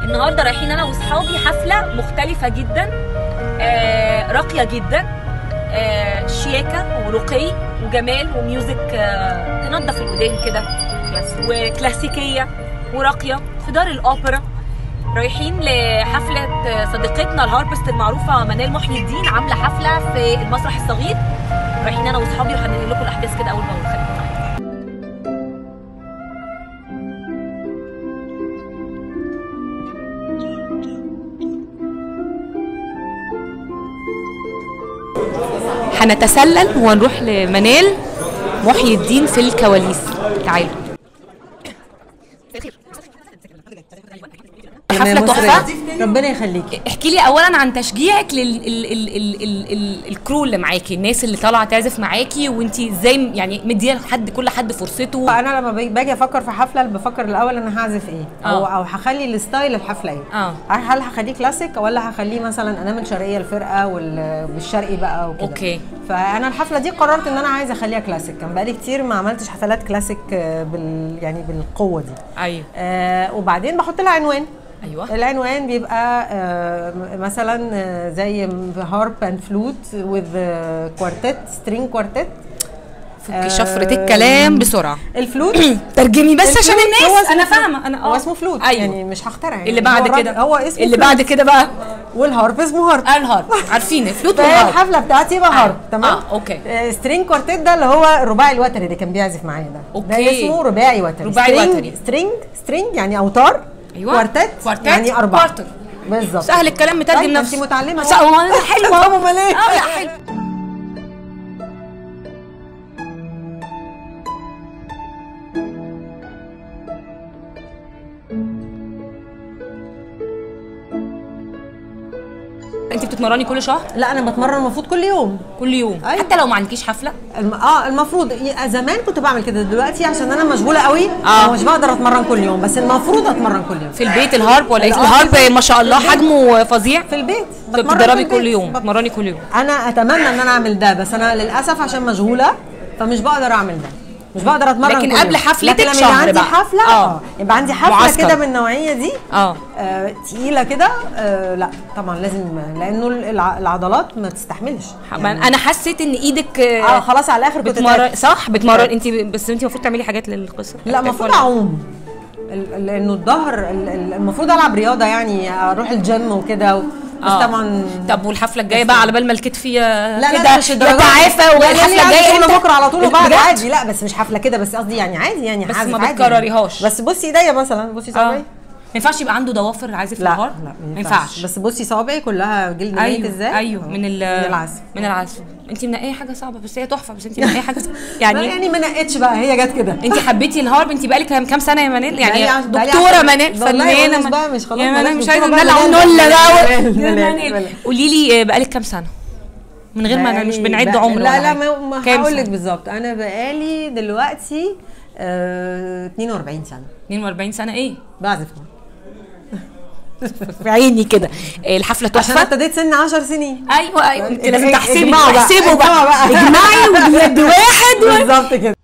النهارده رايحين انا واصحابي حفله مختلفه جدا آه راقيه جدا آه شياكه ورقي وجمال وميوزك آه تنضف الودان كده وكلاسيكيه وراقيه في دار الاوبرا رايحين لحفله صديقتنا الهاربست المعروفه منال محي الدين عامله حفله في المسرح الصغير رايحين انا واصحابي وهنقل لكم الاحداث كده اول باول خليكم معايا هنتسلل ونروح لمنال محي الدين في الكواليس تعالوا حفله تحفه ربنا يخليكي احكي لي اولا عن تشجيعك للكرو اللي معاكي الناس اللي طالعه تعزف معاكي وانت ازاي يعني مديه لحد كل حد فرصته انا لما باجي- باجي افكر في حفله بفكر الاول انا هعزف ايه او آه. او هخلي الستايل الحفله ايه اه هل هخليه كلاسيك ولا هخليه مثلا انامل شرقيه الفرقه وال- والشرقي بقى وكده اوكي فانا الحفله دي قررت ان انا عايزه اخليها كلاسيك كان بقالي كتير ما عملتش حفلات كلاسيك آه، بال يعني بالقوه دي ايوه آه وبعدين بحط لها عنوان ايوه العنوان بيبقى آه، م- مثلا آه، زي هارب اند فلوت وذ كوارتيت سترينج كوارتيت فكي شفرة الكلام بسرعه الفلوت ترجمي بس عشان الفلوت هو الناس اسمه انا فلوت. فاهمه انا هو اه اسمه فلوت أيوة. يعني مش هخترع يعني اللي هو بعد الراجل- كده هو اسمه اللي فلوت. بعد كده بقى والهارب اسمه هارب الهارب عارفين فلوت فهي والهارب الحفله بتاعتي يبقى هارب تمام اه اوكي آه، سترينج كوارتيت ده اللي هو الرباعي الوتري اللي كان بيعزف معايا ده أوكي. ده اسمه رباعي وتري رباعي سترينج- وتري. سترينج سترينج يعني اوتار أيوة. كوارتيت كوارتيت، يعني اربعه كوارتر. بالظبط سهل الكلام مترجم طيب، نفسه انت متعلمه بس أهو. هو حلو طب امال ايه اه لا حلو انت بتتمرني كل شهر لا انا بتمرن المفروض كل يوم كل يوم أيوة. حتى لو ما عندكيش حفله الم... اه المفروض ي- زمان كنت بعمل كده دلوقتي عشان انا مشغوله قوي آه. مش بقدر اتمرن كل يوم بس المفروض اتمرن كل يوم في البيت الهارب ولا ايه لا، الهارب ما شاء الله في البيت. حجمه فظيع في البيت طب بتمرن بتتدربي في كل البيت. يوم بت- بتتمرني كل يوم انا اتمنى ان انا اعمل ده بس انا للاسف عشان مشغوله فمش بقدر اعمل ده مش بقدر اتمرن لكن كل قبل يوم. حفلتك لكن لما شهر يبقى عندي بقى. حفله آه. اه يبقى عندي حفله معسكر. كده بالنوعيه دي اه آه تقيله كده آه لا طبعا لازم لانه الع- العضلات ما تستحملش ما انا حسيت ان ايدك اه خلاص على الاخر كنت بتمرن تعبت. صح بتمرن انت بس انت المفروض تعملي حاجات للقصه لا المفروض اعوم ال- لانه الظهر ال- ال- المفروض العب رياضه يعني اروح الجيم وكده و... بس آه. طبعا طب والحفله الجايه بقى على بال ما الكتف ي- لا لا كده لا مش الدرجات دي. يتعافى لا، لا، والحفله لا، الجايه شغل امتى؟ بكره على طول وبعد بجد؟ عادي لا بس مش حفله كده بس قصدي يعني عادي يعني بس هعزف ما عادي بتكرريهاش. بس بصي ايديا مثلا بصي اه صوابعي ما ينفعش يبقى عنده ضوافر عازف لا الهارب لا ما ينفعش بس بصي صوابعي كلها جلد ميت ايوه ازاي ايوه من ال من العسل من العسل انت منقيه حاجه صعبه بس هي تحفه بس انت منقيه حاجه صعبة. يعني يعني يعني ما نقتش بقى هي جت كده انت حبيتي الهارب انت بقالك كام كام سنه يا منال بقالي يعني عش- بقالي دكتوره عشر- منال والله فنانه خلاص من- بقى مش خلاص يا بلاش منال مش دكتورة عايزه بقى، ندلع بلاش ونله بلاش بقى بلاش يا بلاش منال بلاش. قولي لي آه، بقالك كام سنه من غير ما انا مش بقالي- بنعد بقى- عمر لا ولا لا حاجة. ما, ما كام هقول لك سنة؟ بالظبط انا بقالي دلوقتي آه 42 سنه 42 سنه ايه بعزف في عيني كده آه، الحفله عشان تحفه ابتديت سن 10 سنين ايوه ايوه انت اج- لازم اج- تحسبي اجمعوا بقى، تحسبوا بقى اجمعوا بقى. اجمعي وبيد واحد بالظبط كده